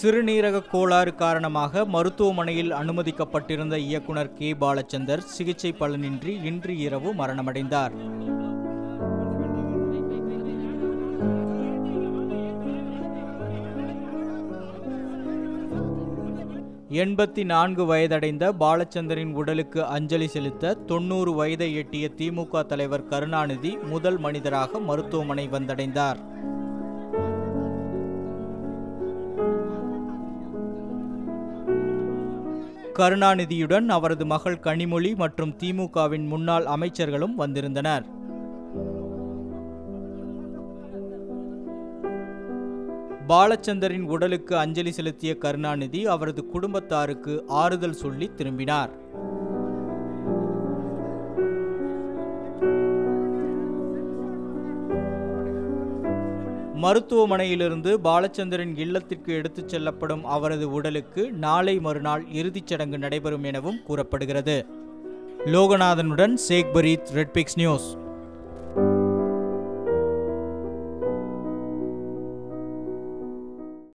சிறுநீரக கோளாறு காரணமாக மருத்துவமனையில் அனுமதிக்கப்பட்டிருந்த இயக்குனர் கே பாலச்சந்தர் சிகிச்சை பலனின்றி இன்று இரவு மரணமடைந்தார் எண்பத்தி நான்கு வயதடைந்த பாலச்சந்தரின் உடலுக்கு அஞ்சலி செலுத்த தொண்ணூறு வயதை எட்டிய திமுக தலைவர் கருணாநிதி முதல் மனிதராக மருத்துவமனை வந்தடைந்தார் கருணாநிதியுடன் அவரது மகள் கனிமொழி மற்றும் திமுகவின் முன்னாள் அமைச்சர்களும் வந்திருந்தனர் பாலச்சந்தரின் உடலுக்கு அஞ்சலி செலுத்திய கருணாநிதி அவரது குடும்பத்தாருக்கு ஆறுதல் சொல்லி திரும்பினார் மருத்துவமனையிலிருந்து பாலச்சந்தரின் இல்லத்திற்கு எடுத்துச் செல்லப்படும் அவரது உடலுக்கு நாளை மறுநாள் இறுதிச் சடங்கு நடைபெறும் எனவும் கூறப்படுகிறது லோகநாதனுடன் சேக் பரீத் ரெட்பிக்ஸ் நியூஸ்